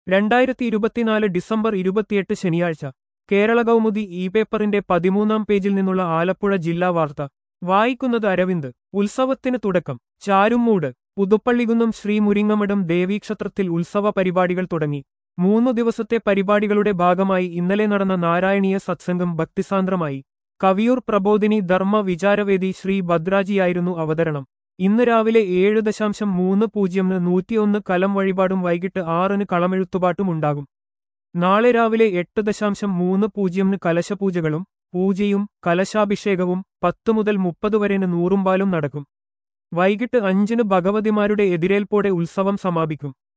രണ്ടായിരത്തി ഇരുപത്തിനാല് ഡിസംബർ ഇരുപത്തിയെട്ട് ശനിയാഴ്ച കേരള കൗമുദി ഇ പേപ്പറിന്റെ പതിമൂന്നാം പേജിൽ നിന്നുള്ള ആലപ്പുഴ ജില്ലാ വാർത്ത വായിക്കുന്നത് അരവിന്ദ് ഉത്സവത്തിന് തുടക്കം ചാരുമൂട് പുതുപ്പള്ളികുന്നം ശ്രീ മുരിങ്ങമഠം ദേവീക്ഷേത്രത്തിൽ ഉത്സവ പരിപാടികൾ തുടങ്ങി മൂന്നു ദിവസത്തെ പരിപാടികളുടെ ഭാഗമായി ഇന്നലെ നടന്ന നാരായണീയ സത്സംഗം ഭക്തിസാന്ദ്രമായി കവിയൂർ പ്രബോധിനി ധർമ്മ വിചാരവേദി ശ്രീ ഭദ്രാജിയായിരുന്നു അവതരണം ഇന്ന് രാവിലെ ഏഴ് ദശാംശം മൂന്ന് പൂജ്യമിന് നൂറ്റിയൊന്ന് കലം വഴിപാടും വൈകിട്ട് ആറിന് കളമെഴുത്തുപാട്ടും ഉണ്ടാകും നാളെ രാവിലെ എട്ട് ദശാംശം മൂന്ന് പൂജ്യമിന് കലശപൂജകളും പൂജയും കലശാഭിഷേകവും പത്ത് മുതൽ മുപ്പത് വരെന് നൂറുംപാലും നടക്കും വൈകിട്ട് അഞ്ചിന് ഭഗവതിമാരുടെ എതിരേൽപ്പോടെ ഉത്സവം സമാപിക്കും